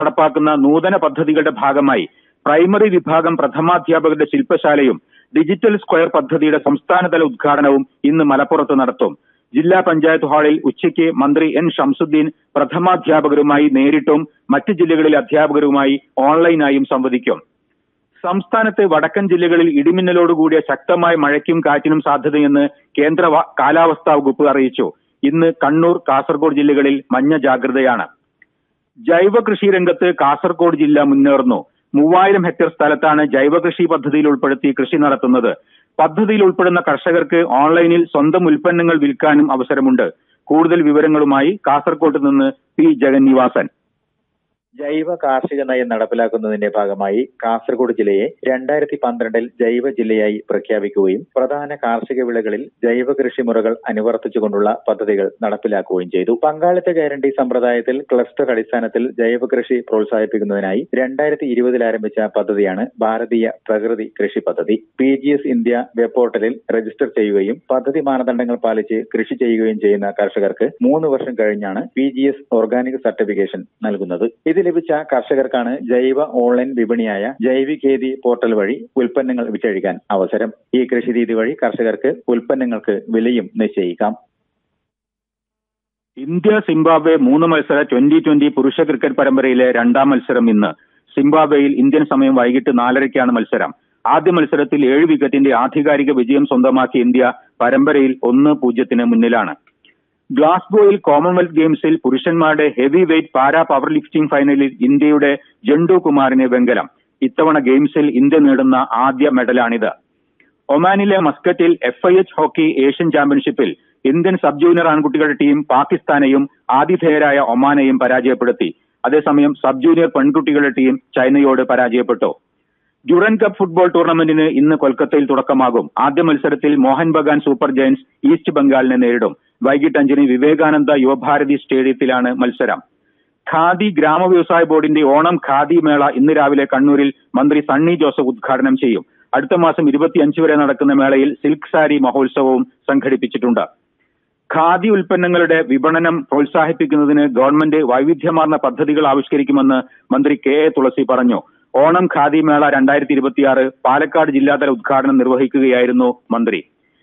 നടപ്പാക്കുന്ന നൂതന പദ്ധതികളുടെ ഭാഗമായി പ്രൈമറി വിഭാഗം പ്രഥമാധ്യാപകരുടെ ശില്പശാലയും ഡിജിറ്റൽ സ്ക്വയർ പദ്ധതിയുടെ സംസ്ഥാനതല ഉദ്ഘാടനവും ഇന്ന് മലപ്പുറത്ത് നടത്തും ജില്ലാ പഞ്ചായത്ത് ഹാളിൽ ഉച്ചയ്ക്ക് മന്ത്രി എൻ ഷംസുദ്ദീൻ പ്രഥമാധ്യാപകരുമായി നേരിട്ടും മറ്റ് ജില്ലകളിലെ അധ്യാപകരുമായി ഓൺലൈനായും സംവദിക്കും സംസ്ഥാനത്ത് വടക്കൻ ജില്ലകളിൽ ഇടിമിന്നലോടുകൂടിയ ശക്തമായ മഴയ്ക്കും കാറ്റിനും സാധ്യതയെന്ന് കേന്ദ്ര വ- കാലാവസ്ഥാ വകുപ്പ് അറിയിച്ചു ഇന്ന് കണ്ണൂർ കാസർഗോഡ് ജില്ലകളിൽ മഞ്ഞ ജാഗ്രതയാണ് ജൈവ കൃഷി രംഗത്ത് കാസർഗോഡ് ജില്ല മുന്നേറുന്നു മൂവായിരം ഹെക്ടർ സ്ഥലത്താണ് ജൈവ കൃഷി പദ്ധതിയിൽ ഉൾപ്പെടുത്തി കൃഷി നടത്തുന്നത് പദ്ധതിയിൽ ഉൾപ്പെടുന്ന കർഷകർക്ക് ഓൺലൈനിൽ സ്വന്തം ഉൽപ്പന്നങ്ങൾ വിൽക്കാനും അവസരമുണ്ട് കൂടുതൽ വിവരങ്ങളുമായി കാസർഗോഡ് നിന്ന് പി ജഗന്നിവാസൻ ജൈവ കാർഷിക നയം നടപ്പിലാക്കുന്നതിന്റെ ഭാഗമായി കാസർഗോഡ് ജില്ലയെ രണ്ടായിരത്തി പന്ത്രണ്ടിൽ ജൈവ ജില്ലയായി പ്രഖ്യാപിക്കുകയും പ്രധാന കാർഷിക വിളകളിൽ ജൈവ കൃഷിമുറകൾ അനുവർത്തിച്ചുകൊണ്ടുള്ള പദ്ധതികൾ നടപ്പിലാക്കുകയും ചെയ്തു പങ്കാളിത്ത ഗ്യാരണ്ടി സമ്പ്രദായത്തിൽ ക്ലസ്റ്റർ അടിസ്ഥാനത്തിൽ ജൈവ കൃഷി പ്രോത്സാഹിപ്പിക്കുന്നതിനായി രണ്ടായിരത്തി ഇരുപതിൽ ആരംഭിച്ച പദ്ധതിയാണ് ഭാരതീയ പ്രകൃതി കൃഷി പദ്ധതി P G S India web പോർട്ടലിൽ രജിസ്റ്റർ ചെയ്യുകയും പദ്ധതി മാനദണ്ഡങ്ങൾ പാലിച്ച് കൃഷി ചെയ്യുകയും ചെയ്യുന്ന കർഷകർക്ക് മൂന്ന് വർഷം കഴിഞ്ഞാണ് P G S organic certification നൽകുന്നത് ഇത് ലഭിച്ച കർഷകർക്കാണ് ജൈവ ഓൺലൈൻ വിപണിയായ ജൈവികേതി പോർട്ടൽ വഴി ഉൽപ്പന്നങ്ങൾ വിറ്റഴിക്കാൻ അവസരം ഈ കൃഷി രീതി വഴി കർഷകർക്ക് ഉൽപ്പന്നങ്ങൾക്ക് വിലയും നിശ്ചയിക്കാം ഇന്ത്യ സിംബാബ്വെ മൂന്ന് മത്സര ട്വന്റി ട്വന്റി പുരുഷ ക്രിക്കറ്റ് പരമ്പരയിലെ രണ്ടാം മത്സരം ഇന്ന് സിംബാബ്വെയിൽ ഇന്ത്യൻ സമയം വൈകിട്ട് നാലരയ്ക്കാണ് മത്സരം ആദ്യ മത്സരത്തിൽ ഏഴ് വിക്കറ്റിന്റെ ആധികാരിക വിജയം സ്വന്തമാക്കിയ ഇന്ത്യ പരമ്പരയിൽ ഒന്ന് പൂജ്യത്തിന് മുന്നിലാണ് ഗ്ലാസ്ഗോയിൽ കോമൺവെൽത്ത് ഗെയിംസിൽ പുരുഷന്മാരുടെ heavy weight para power lifting ഫൈനലിൽ ഇന്ത്യയുടെ ജണ്ടു കുമാറിന് വെങ്കലം ഇത്തവണ ഗെയിംസിൽ ഇന്ത്യ നേടുന്ന ആദ്യ മെഡലാണിത് ഒമാനിലെ മസ്കറ്റിൽ F I H hockey Asian ചാമ്പ്യൻഷിപ്പിൽ ഇന്ത്യൻ സബ് ജൂനിയർ ആൺകുട്ടികളുടെ ടീം പാകിസ്ഥാനെയും ആതിഥേയരായ ഒമാനെയും പരാജയപ്പെടുത്തി അതേസമയം സബ് ജൂനിയർ പെൺകുട്ടികളുടെ ടീം ചൈനയോട് പരാജയപ്പെട്ടു ഡ്യൂറൻ കപ്പ് ഫുട്ബോൾ ടൂർണമെന്റിന് ഇന്ന് കൊൽക്കത്തയിൽ തുടക്കമാകും ആദ്യ മത്സരത്തിൽ Mohun Bagan super giants East ബംഗാളിനെ നേരിടും വൈകിട്ട് അഞ്ചിന് വിവേകാനന്ദ യുവഭാരതി സ്റ്റേഡിയത്തിലാണ് മത്സരം ഖാദി ഗ്രാമ വ്യവസായ ബോർഡിന്റെ ഓണം ഖാദി മേള ഇന്ന് രാവിലെ കണ്ണൂരിൽ മന്ത്രി സണ്ണി ജോസഫ് ഉദ്ഘാടനം ചെയ്യും അടുത്ത മാസം ഇരുപത്തിയഞ്ച് വരെ നടക്കുന്ന മേളയിൽ സിൽക്ക് സാരി മഹോത്സവവും സംഘടിപ്പിച്ചിട്ടുണ്ട് ഖാദി ഉൽപ്പന്നങ്ങളുടെ വിപണനം പ്രോത്സാഹിപ്പിക്കുന്നതിന് ഗവൺമെന്റ് വൈവിധ്യമാർന്ന പദ്ധതികൾ ആവിഷ്കരിക്കുമെന്ന് മന്ത്രി കെ എ തുളസി പറഞ്ഞു ഓണം ഖാദി മേള രണ്ടായിരത്തി ഇരുപത്തിയാറ് പാലക്കാട് ജില്ലാതല ഉദ്ഘാടനം നിർവഹിക്കുകയായിരുന്നു മന്ത്രി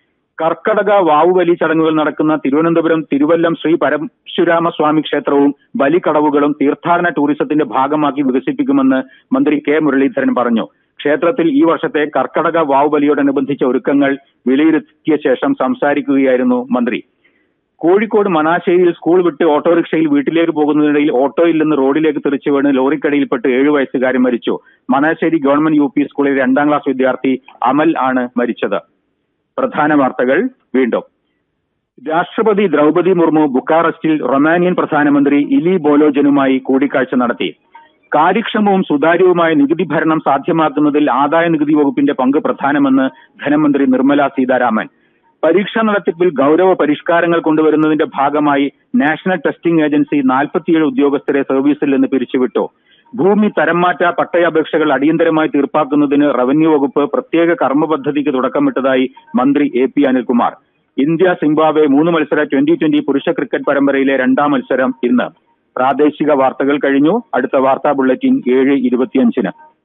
കർക്കടക വാവുബലി ചടങ്ങുകൾ നടക്കുന്ന തിരുവനന്തപുരം തിരുവല്ലം ശ്രീ പരശുരാമ സ്വാമി ക്ഷേത്രവും ബലിക്കടവുകളും തീർത്ഥാടന ടൂറിസത്തിന്റെ ഭാഗമാക്കി വികസിപ്പിക്കുമെന്ന് മന്ത്രി കെ മുരളീധരൻ പറഞ്ഞു ക്ഷേത്രത്തിൽ ഈ വർഷത്തെ കർക്കടക വാവുബലിയോടനുബന്ധിച്ച ഒരുക്കങ്ങൾ വിലയിരുത്തിയ ശേഷം സംസാരിക്കുകയായിരുന്നു മന്ത്രി കോഴിക്കോട് മണാശ്ശേരിയിൽ സ്കൂൾ വിട്ട് ഓട്ടോറിക്ഷയിൽ വീട്ടിലേക്ക് പോകുന്നതിനിടയിൽ ഓട്ടോയിൽ നിന്ന് റോഡിലേക്ക് തെറിച്ചു വീണ് ലോറിക്കടിയിൽപ്പെട്ട് ഏഴു വയസ്സുകാരൻ മരിച്ചു മണാശ്ശേരി ഗവൺമെന്റ് യു പി സ്കൂളിലെ രണ്ടാം ക്ലാസ് വിദ്യാർത്ഥി അമൽ ആണ് മരിച്ചത് പ്രധാന വാർത്തകൾ വീണ്ടും രാഷ്ട്രപതി ദ്രൗപതി മുർമു ബുക്കാറസ്റ്റിൽ റൊമാനിയൻ പ്രധാനമന്ത്രി ഇലി ബോലോജനുമായി കൂടിക്കാഴ്ച നടത്തി കാര്യക്ഷമവും സുതാര്യവുമായ നികുതി ഭരണം സാധ്യമാക്കുന്നതിൽ ആദായ നികുതി വകുപ്പിന്റെ പങ്ക് പ്രധാനമെന്ന് ധനമന്ത്രി നിർമ്മല സീതാരാമൻ പരീക്ഷാ നടത്തിപ്പിൽ ഗൗരവ പരിഷ്കാരങ്ങൾ കൊണ്ടുവരുന്നതിന്റെ ഭാഗമായി നാഷണൽ ടെസ്റ്റിംഗ് ഏജൻസി നാൽപ്പത്തിയേഴ് ഉദ്യോഗസ്ഥരെ സർവീസിൽ നിന്ന് പിരിച്ചുവിട്ടു ഭൂമി തരംമാറ്റ പട്ടയാപേക്ഷകൾ അടിയന്തരമായി തീർപ്പാക്കുന്നതിന് റവന്യൂ വകുപ്പ് പ്രത്യേക കർമ്മ പദ്ധതിക്ക് തുടക്കമിട്ടതായി മന്ത്രി A P Anilkumar India Zimbabwe മൂന്ന് മത്സര ട്വന്റി ട്വന്റി പുരുഷ ക്രിക്കറ്റ് പരമ്പരയിലെ രണ്ടാം മത്സരം ഇന്ന് പ്രാദേശിക വാർത്തകൾ കഴിഞ്ഞു അടുത്ത വാർത്താ ബുള്ളറ്റിൻ ഏഴ് ഇരുപത്തിയഞ്ചിന്